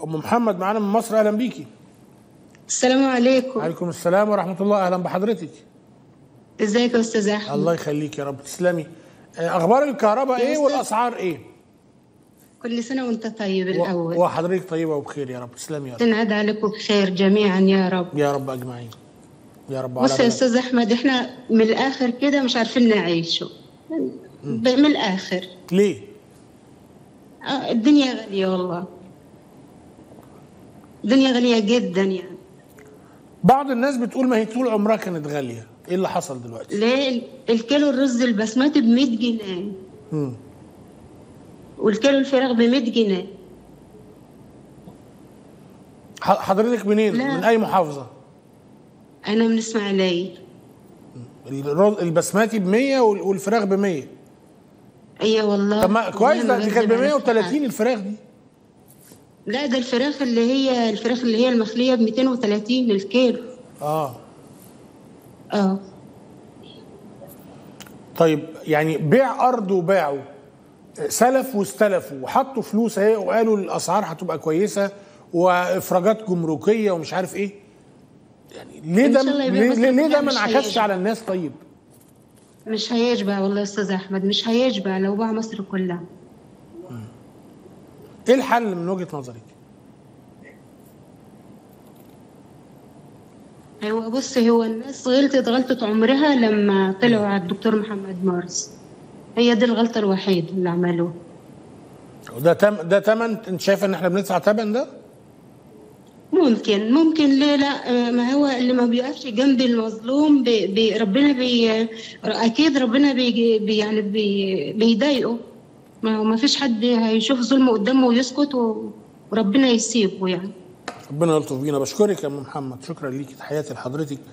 ام محمد معانا من مصر اهلا بيكي السلام عليكم عليكم السلام ورحمه الله اهلا بحضرتك ازيك يا استاذ احمد الله يخليك يا رب تسلمي آه، اخبار الكهرباء يا ايه أستاذ. والاسعار ايه كل سنه وانت طيب و- الاول وحضرتك طيبه وبخير يا رب تسلمي يا رب تنعاد عليكم بخير جميعا يا رب يا رب اجمعين يا رب بص يا بلدنا. استاذ احمد احنا من الاخر كده مش عارفين نعيشه ب- من الاخر ليه آه، الدنيا غاليه والله الدنيا غاليه جدا يعني بعض الناس بتقول ما هي طول عمرها كانت غاليه ايه اللي حصل دلوقتي ليه الكيلو الرز البسمتي ب 100 جنيه مم. والكيلو الفراخ ب 100 جنيه ح- حضرتك منين لا. من اي محافظه انا من اسماعيليه الرز البسماتي ب 100 وال- والفراخ ب 100 ايوه والله طب ما كويس ده والله دي كانت ب بكذب على 130 الفراخ دي لا ده الفراخ اللي هي الفراخ اللي هي المخليه ب 230 الكيلو اه اه طيب يعني بيع ارض وباعوا سلف واستلفوا وحطوا فلوس اهي وقالوا الاسعار هتبقى كويسه وافراجات جمركيه ومش عارف ايه يعني ليه إن ده شاء الله يبيع ليه, بس ليه, ليه ده البيع ما مش انعكسش هيشبع. على الناس طيب مش هيشبع والله يا استاذ احمد مش هيشبع لو باع مصر كلها ايه الحل من وجهه نظرك ايوه بص هو الناس غلطت غلطة عمرها لما طلعوا على الدكتور محمد مارس هي دي الغلطة الوحيدة اللي عملوها ده تم ده تمن انت شايف ان احنا بندفع تمن ده ممكن ممكن ليه لا آه، ما هو اللي ما بيقفش جنب المظلوم بي بي ربنا بي اكيد ربنا بي بي يعني بي بيضايقه ما هو ما فيش حد هيشوف ظلم قدامه ويسكت و- وربنا يسيبه يعني ربنا يلطف بينا بشكرك يا ام محمد شكرا ليكي تحياتي لحضرتك